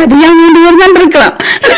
சரியா மூன்று பேர் தான் இருக்கலாம்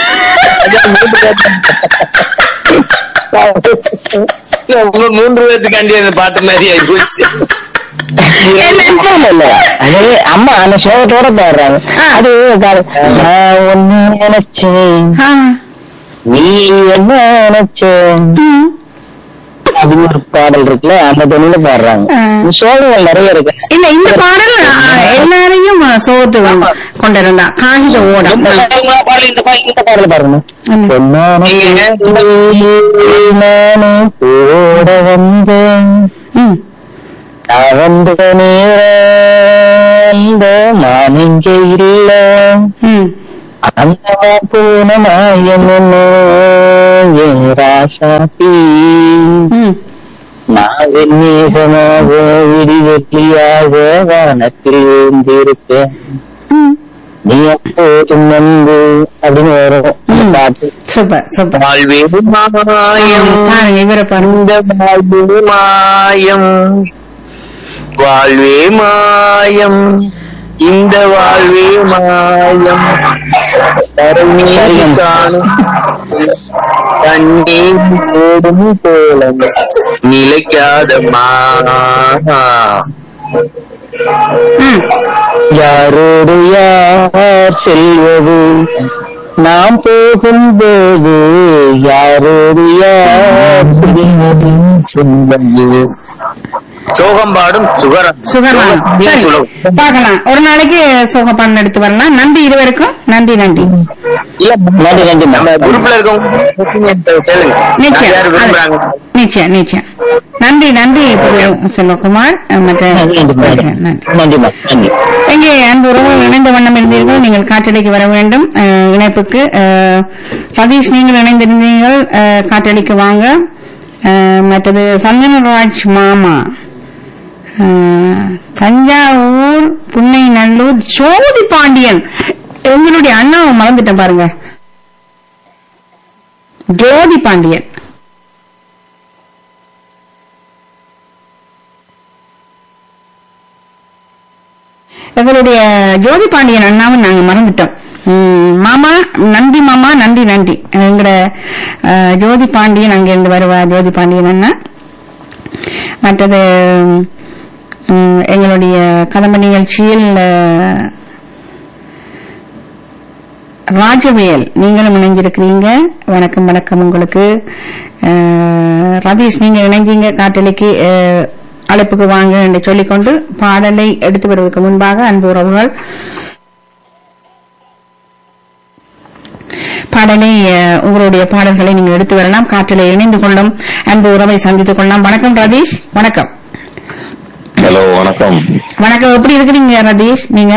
உங்க மூன்று பேத்துக்காண்டி அந்த பாட்டு மாதிரி ஆகி போச்சு இல்ல, இல்ல. அது அம்மா அந்த சோகத்தோட பாடுறாங்க ஆ. அது கா- நான் ஒண்ணு நினைச்சேன் ஆ, நீ என்ன நினைச்சேன் ம், அப்படின்னு ஒரு பாடல் இருக்குல்ல அந்த தொழில பாடுறாங்க ஆ. இந்த சோகங்கள் நிறைய இருக்கு இல்ல இந்த பாடல் ஆ, எல்லாரையும் சோத்து கொண்டிருந்தா காகித ஓடம் இந்த பாடல் இந்த பாடல் இந்த பாடல் பாருங்க ம். பொன்னான நீங்க பூவே நானே போட வந்தேன் ம், அவந்த நேரம் அந்த மானிங்க இல்ல ம். அந்த போன மாயம் என்ன என் ராசாத்தி ம். நான் வெண்ணீகமாக விடி வெற்றியாக வானத்தில் இருந்திருக்கேன் ம். நீ அப்போதும் வந்து அப்படின்னு வரும் அந்த பாட்டு சூப்பர் சூப்பர் வாழ்வே மாயம் பாருங்க இவரை பாருங்க இந்த வாழ்வே மாயம் வாழ்வே மாயம் இந்த வாழ்வே மாயம் கருணீர் காணும் தண்ணீர் ஓடும் கோலம் நிலைக்காதம்மா ம். யாரோடு யார் செல்வது நாம் போகும்போது யாரோடு யார் செல்வது சோகம் பாடும் சுகரம் சுகர்மானம் சரி சுலபம். பார்க்கலாம் ஒரு நாளைக்கு சோகப்பாடன் எடுத்து வரலாம் நன்றி இருவருக்கும் நன்றி நன்றி நன்றி நன்றி நம்ம குரூப்ல இருக்கவங்க சொல்லுங்க நிச்சயம் யார் விரும்புறாங்க அது- நிச்சயம் நிச்சயம் நன்றி நன்றி செல்வகுமார் அஹ், மற்ற நன்றி நன்றி நன்றிம்மா நன்றி எங்கே அன்பு உறவுகள் இணைந்த வண்ணம் இருந்தீர்கள் நீங்கள் காற்றலைக்கு வர வேண்டும் அஹ், இணைப்புக்கு அஹ், சதீஷ் நீங்கள் இணைந்திருந்தீர்கள் அஹ், காற்றலைக்கு வாங்க அஹ், மற்றது சந்தனராஜ் மாமா அஹ், தஞ்சாவூர் புன்னை நல்லூர் ஜோதி பாண்டியன் எங்களுடைய அண்ணாவை மறந்துட்டேன் பாருங்க ஜோதி பாண்டியன் எங்களுடைய ஜோதி பாண்டியன் அண்ணாவை நாங்க மறந்துட்டோம் ம், மாமா நன்றி மாமா நன்றி நன்றி எங்கட அஹ், ஜோதி பாண்டியன் அங்கிருந்து வருவார் ஜோதி பாண்டியன் அண்ணா மற்றது ம், எங்களுடைய கதம்ப நிகழ்ச்சியில் அஹ், ராஜவேல் நீங்களும் இணைஞ்சிருக்கிறீங்க வணக்கம் வணக்கம் உங்களுக்கு அஹ், ரதீஷ் நீங்க இணைஞ்சீங்க காட்டலிக்கு அஹ், அழைப்புக்கு வாங்க என்று சொல்லிக்கொண்டு பாடலை எடுத்து வருவதற்கு முன்பாக அன்பு உறவுகள் பாடலை அஹ், உங்களுடைய பாடல்களை நீங்கள் எடுத்து வரலாம் காற்றில் இணைந்து கொள்ளும் அன்பு உறவை சந்தித்துக் கொள்ளலாம் வணக்கம் ரதீஷ் வணக்கம் ஹலோ வணக்கம் வணக்கம் எப்படி இருக்கிறீங்க ரதீஷ் நீங்க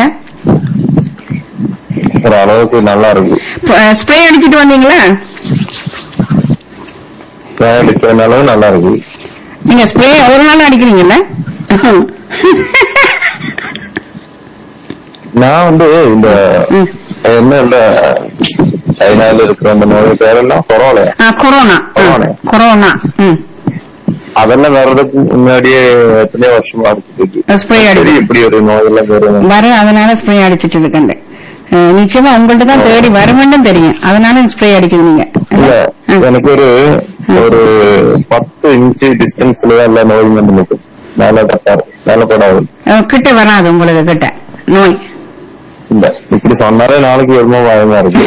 ஒரு அளவுக்கு நல்லா இருக்கு ஸ்ப்ரே அடிச்சிட்டு வந்தீங்களா அடிச்சதுனால நல்லா இருக்கு நீங்க ஸ்ப்ரே ஒரு நாள் அடிக்கிறீங்கல்ல நான் வந்து இந்த ம். என்ன இந்த சைனால இருக்கிற அந்த நோய் பேரெல்லாம் கொரோனா ஆ, கொரோனா ஆ, கொரோனா. கொரோனா ம் அதெல்லாம் வர்றதுக்கு முன்னாடியே எத்தனையோ வருஷமா இருக்கு ஸ்ப்ரே சரி அடிச்சு இப்படி ஒரு நோய் எல்லாம் வரும் வர அதனால ஸ்ப்ரே அடிச்சிட்டு இருக்கேன் அஹ், நிச்சயமா உங்கள்ட்ட தான் தேடி வருமென்னும் தெரியும் அதனால ஸ்ப்ரே அடிக்குது நீங்க இல்ல ஆ. எனக்கு ஒரு ஒரு பத்து இன்ச்சு டிஸ்டன்ஸ்ல எல்லா நோயும் வந்து நிற்கும் மேல தட்டாரு மேல படாது அஹ், கிட்ட வராது உங்களுக்கு கிட்ட நோய் இல்ல இப்படி சொன்னாலே நாளைக்கு ரொம்ப பயமா இருக்கு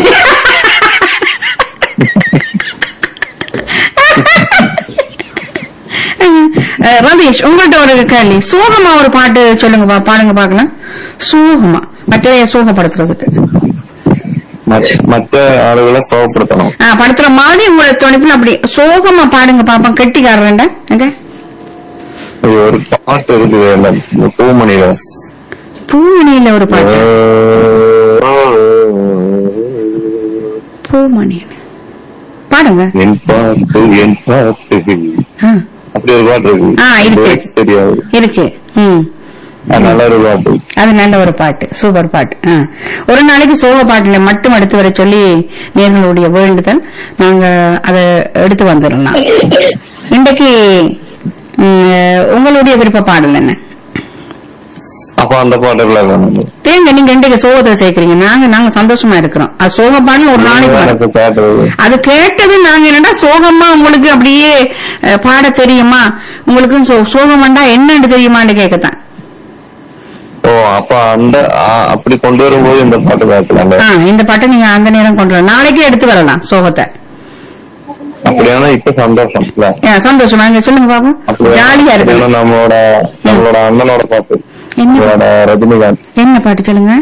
அஹ், ரதீஷ் உங்கள்ட்ட ஒரு கேள்வி சோகமா ஒரு பாட்டு சொல்லுங்க பா- பாடுங்க பாக்கலாம் சோகமா மற்றவைய சோகப்படுத்துறதுக்கு மற்ற- மற்ற ஆளுகளை கோவப்படுத்தணும் ஆ, படுத்துற மாதிரி உங்களை துணைப்புல அப்படி சோகமா பாடுங்க பாப்போம் கெட்டிக்காரன்டா எங்க இது ஒரு பாட்டு இருக்குது இல்ல இந்த பூமணியில பூமணியில ஒரு பாட்டு பூமணியில பாடுங்க என் பாட்டு என் பாட்டு ஆ, அப்படி ஒரு பாட்டு இருக்கு ஆ, இருக்கு. lyrics தெரியாது இருக்கு ம் அது நல்ல ஒரு பாட்டு அது நல்ல ஒரு பாட்டு சூப்பர் பாட்டு ஆ. ஒரு நாளைக்கு சோக பாட்டுல மட்டும் எடுத்து வர சொல்லி நேர்களுடைய வேண்டுதல் நாங்க அதை எடுத்து வந்துடலாம் இன்றைக்கு ம், உங்களுடைய விருப்ப பாடல் என்ன அப்ப அந்த பாடல்ல வேணும் ஏங்க நீங்க இன்றைக்கு சோகத்தை சேர்க்கறீங்க நாங்க நாங்க சந்தோஷமா இருக்கிறோம் அது சோக பாடல் ஒரு நாளைக்கு வரும். எனக்கு கேட்டது அது கேட்டது நாங்க என்னடா சோகமா உங்களுக்கு அப்படியே அஹ், பாட தெரியுமா உங்களுக்கு சோ- சோகம் வேண்டா என்னன்னு தெரியுமான்னு கேட்கத்தான் ஓ அப்ப அந்த ஆ, அப்படி கொண்டு வரும்போது இந்த பாட்டு கேட்கலாங்க ஆ, இந்த பாட்டை நீங்க அந்த நேரம் கொண்டு வரலாம் நாளைக்கே எடுத்து வரலாம் சோகத்தை அப்படியானா இப்ப சந்தோஷம் இல்ல ஆ, சந்தோஷமா இங்க சொல்லுங்க பாப்போம் அப்படியா- ஜாலியா இருக்கு அப்படியானா நம்மளோட நம்மளோட அண்ணனோட பாட்டு என்ன நம்மளோட ரஜினிகாந்த் என்ன பாட்டு சொல்லுங்க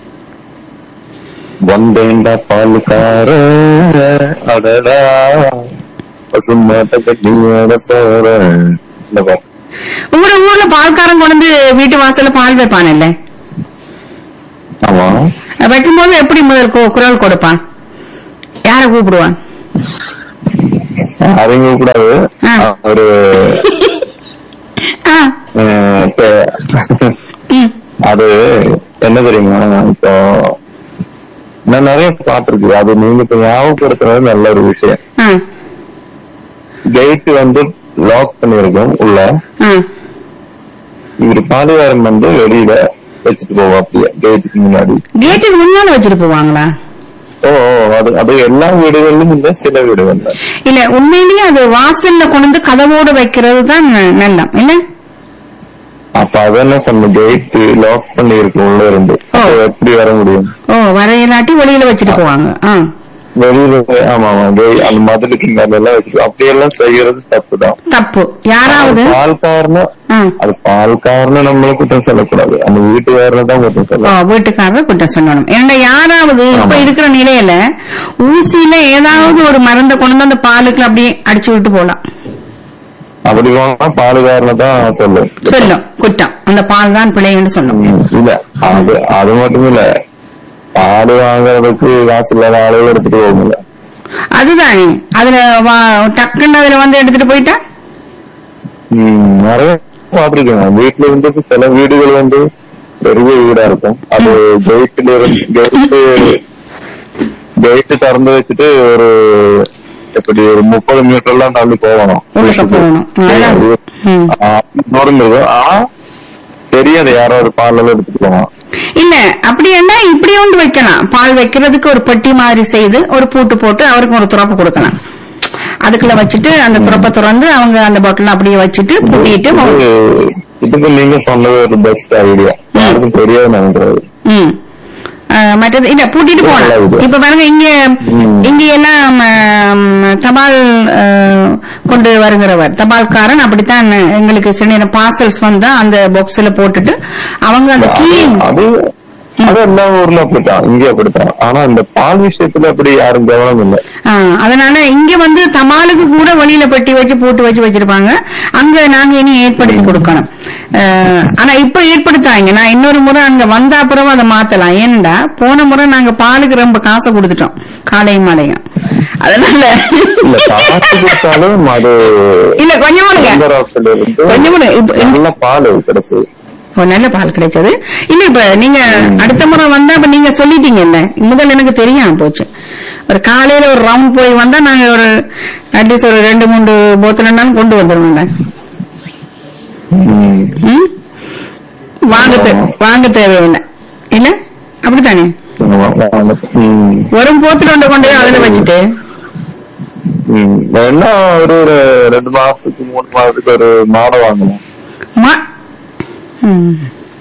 வந்தேண்டா பாலுக்கார அடடா பசுமாட்ட கட்டியோட போற இந்த பாட்டு உங்களோட ஊர்ல பால்காரன் கொண்டு வந்து வீட்டு வாசல்ல பால் வைப்பான்ல ஆமா வைக்கும்போது எப்படி முதல் கு- குரல் கொடுப்பான் யார கூப்பிடுவான் அவங்க கூடாது ஆ. ஒரு ஆ, அஹ், இப்ப ம், அது என்ன தெரியுமா இப்போ நான் நிறைய பாட்டிருக்கு அது நீங்க இப்ப ஞாபகப்படுத்துறது நல்ல ஒரு விஷயம் ஆ, கேட் வந்து லாக் பண்ணிருக்கோம் உள்ள ஆ. இவரு பாலிவாரம் வந்து வெளியில வச்சுட்டு போவோம் அப்படியே கேட்டுக்கு முன்னாடி கேட்டுக்கு முன்னால வச்சுட்டு போவாங்களா ஓ ஓ, அது அது எல்லா வீடுகளிலும் இல்ல சில வீடுகள்ல இல்ல உண்மையிலேயே அது வாசல்ல கொண்டு வந்து கதவோடு வைக்கிறது தான் ந- நல்லம் இல்ல அப்ப அது என்ன சொன்ன கேட் லாக் பண்ணி இருக்கு உள்ள இருந்து அப்ப எப்படி வர முடியும் ஓ வரையிலாட்டி வெளியில வச்சுட்டு போவாங்க ஆ. வெளியில ஆமா ஆமா gate அந்த மதுளுக்கு மேல எல்லாம் வச்சுட்டு அப்படியெல்லாம் செய்யறது தப்புதான் தப்பு யாராவது பால் காரணம் ஆ. அது பால் காரணம் நம்மள குற்றம் சொல்லக்கூடாது அந்த வீட்டுக்காரனை தான் குற்றம் ஓ, சொல்லலாம் வீட்டுக்காரர் குற்றம் சொல்லணும் ஏன்னா யாராவது இப்ப ஆமா. இருக்கிற நிலையில ஊசியில ஏதாவது ஒரு மருந்தை கொண்டு வந்து அந்த பாலுக்குள்ள அப்படியே அடிச்சு விட்டு போலாம் அப்படி போனா பாலுக்காரனை தான் சொல்லும் சொல்லும் குற்றம் அந்த பால் தான் பிழைன்னு சொல்லும் ம், இல்ல அது அது மட்டும் இல்ல பால் வாங்குறதுக்கு காசு இல்லாத ஆளுகள் எடுத்துட்டு போகல அதுதானே அதுல வா- டக்குன்னு அதுல வந்து எடுத்துட்டு போயிட்டா ம், நிறைய பாத்திருக்கேன் வீட்டுல வந்து இப்ப சில வீடுகள் வந்து பெரிய வீடா இருக்கும் அது கேட்ல இருந்து கேட்டு கேட்டு திறந்து வச்சுட்டு ஒரு எப்படி ஒரு முப்பது மீட்டர் எல்லாம் தள்ளி போகணும் உள்ளுக்க போகணும். அதான். ம். ஆ, தூரம் இருக்கும் ஆனா தெரியாது யாரோ ஒரு பால் எல்லாம் எடுத்துட்டு போவான் இல்ல அப்படி என்ன இப்படி ஒன்று வைக்கலாம் பால் வைக்கிறதுக்கு ஒரு பெட்டி மாதிரி செய்து ஒரு பூட்டு போட்டு அவருக்கு ஒரு துறப்பு கொடுக்கலாம் அதுக்குள்ள வச்சுட்டு அந்த துறப்பை திறந்து அவங்க அந்த பாட்டில் அப்படியே வச்சுட்டு பூட்டிட்டு இது இதுக்கு நீங்க சொன்னது ஒரு பெஸ்ட் ஐடியா யாருக்கும் தெரியாது நினைக்கிறது ம். அஹ், மற்றது இல்ல பூட்டிட்டு நல்ல போகலாம் idea. இப்ப பாருங்க இங்க ம். இங்க எல்லாம் ஆம், தபால் அஹ், கொண்டு வருகிறவர் தபால்காரன் அப்படித்தான் எங்களுக்கு சில நேரம் பார்சல்ஸ் வந்தா அந்த பாக்ஸ்ல போட்டுட்டு அவங்க அந்த கீ அது அது எல்லா ஊர்ல அப்படித்தான் இங்க அப்படித்தான் ஆனா இந்த பால் விஷயத்துல அப்படி யாரும் கவனம் இல்லை ஆ, அதனால இங்க வந்து தபாலுக்கு கூட வெளியில பெட்டி வச்சு போட்டு வச்சு வச்சிருப்பாங்க அங்க நாங்க இனி ஏற்படுத்தி கொடுக்கணும் அஹ், ஆனா இப்ப ஏற்படுத்தாங்க நான் இன்னொரு முறை அங்க வந்த அப்புறம் அதை மாத்தலாம் ஏன்டா போன முறை நாங்க பாலுக்கு ரொம்ப காசை கொடுத்துட்டோம் காலையும் மாலையும் அதனால இல்ல காசு கொடுத்தாலும் அது இல்ல கொஞ்சம் முடுங்க சுந்தர ஹாஸ்டல்ல இருந்து கொஞ்சம் முடுங்க இப்ப நல்ல பால் கிடைச்சு ஓ, நல்ல பால் கிடைச்சது இல்ல இப்ப நீங்க அடுத்த முறை வந்தா இப்ப நீங்க சொல்லிட்டீங்கல்ல முதல்ல எனக்கு தெரியாம போச்சு ஒரு காலையில ஒரு ரவுண்ட் போய் வந்தா நாங்க ஒரு அட்லீஸ்ட் ஒரு ரெண்டு மூணு போத்தல் கொண்டு வந்துருவோங்க ம். ம்? வாங்க தே- வாங்க தேவையில்லை இல்ல அப்படித்தானே ஆமா, ஆமா. ம். வரும் போத்துல ஒன்று கொண்டு போய் அதுல வச்சுட்டு ம். வேணா ஒரு ஒரு ரெண்டு மாசத்துக்கு மூணு மாசத்துக்கு ஒரு மாடை வாங்கணும் மா- ம்.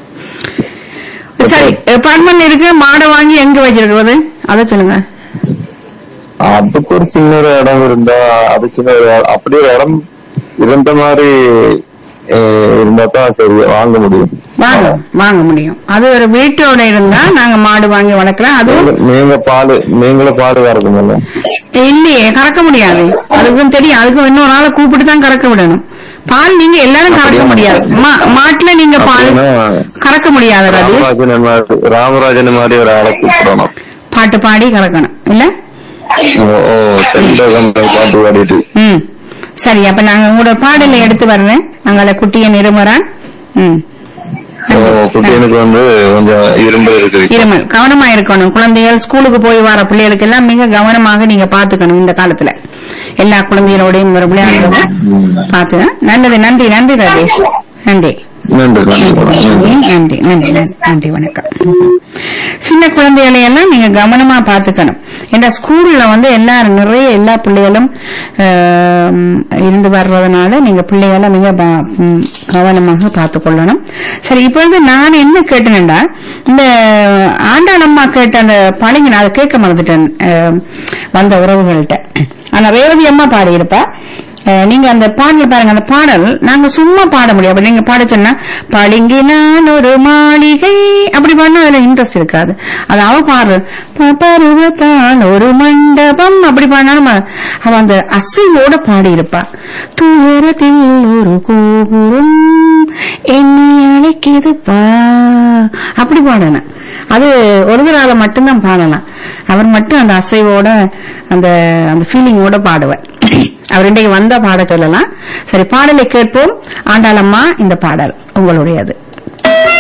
சரி அப்பார்ட்மெண்ட் இருக்கு மாடை வாங்கி எங்க வச்சிருக்கிறது அதை சொல்லுங்க அதுக்கு ஒரு சின்ன ஒரு இடம் இருந்தா அது சின்ன ஒரு இடம். அப்படி ஒரு இடம் இருந்த மாதிரி அஹ், இருந்தா தான் சரி வாங்க முடியும் வாங்க வாங்க முடியும் அது ஒரு வீட்டோட இருந்தா நாங்க மாடு வாங்கி வளர்க்கலாம் அதுவும் நீங்க- நீங்க பால் நீங்களும் பால் கறக்குமல்ல இல்லையே கறக்க முடியாது அதுக்கும் தெரியும் அதுக்கும் இன்னொரு ஆளை கூப்பிட்டு தான் கறக்க விடணும் பால் நீங்க எல்லாரும் கறக்க முடியாது மா- மாட்டுல நீங்க பால் அப்படின்னா கறக்க முடியாது ரதீஷ் ராமராஜன் மாதிரி ராமராஜன் மாதிரி ஒரு ஆளை கூப்பிடணும் பாட்டு பாடி கறக்கணும் இல்ல ஓ ஓ, செண்பகம் பாட்டு பாடிட்டு ம் சரி அப்ப நாங்க உங்களோட பாடலை எடுத்து வர்றேன் அங்கால குட்டிய நிருமரான் ம் ஓ, குட்டியனுக்கு வந்து கொஞ்சம் இரும்பு இருக்கு இருமல் கவனமா இருக்கணும் குழந்தைகள் ஸ்கூலுக்கு போய் வர பிள்ளைகளுக்கு எல்லாம் மிக கவனமாக நீங்க பாத்துக்கணும் இந்த காலத்துல எல்லா குழந்தைகளோடையும் ஒரு விளையாடுறோம் பாத்து நல்லது நன்றி நன்றி ராஜேஷ் நன்றி நன்றி நன்றி நன்றி நன்றி நன்றி நன்றி நன்றி வணக்கம் சின்ன குழந்தைகளை எல்லாம் நீங்க கவனமா பாத்துக்கணும் ஏன்னா ஸ்கூல்ல வந்து எல்லாரும் நிறைய எல்லா பிள்ளைகளும் ஆம், இருந்து வர்றதுனால நீங்க பிள்ளைகளை மிக ப- ம், கவனமாக பார்த்து கொள்ளணும் சரி இப்பொழுது நான் என்ன கேட்டேன்டா இந்த ஆண்டாளம்மா கேட்ட அந்த பழங்கி நான் அதை கேட்க மறந்துட்டேன் ஆம், வந்த உறவுகள்கிட்ட ஆனா ரேவதி அம்மா பாடியிருப்பா அஹ் நீங்க அந்த பாடல் பாருங்க அந்த பாடல் நாங்க சும்மா பாட முடியும் அப்படி நீங்க பாட சொன்னா பளிங்கினான் ஒரு மாளிகை அப்படி பண்ணா அதுல இன்ட்ரெஸ்ட் இருக்காது அது அவ பாடுற ப- பருவத்தான் ஒரு மண்டபம் அப்படி பண்ணாலும் அவ- அவ அந்த அசைவோட பாடி இருப்பா தூரத்தில் ஒரு கோபுரம் என்னை அழைக்குதுப்பா அப்படி பாடணும் அது ஒருவரால மட்டும்தான் பாடலாம் அவர் மட்டும் அந்த அசைவோட அந்த அந்த ஃபீலிங்கோட பாடுவார் அவர் இன்றைக்கு வந்தா பாட சொல்லலாம் சரி பாடலை கேட்போம் ஆண்டாளம்மா இந்த பாடல் உங்களுடையது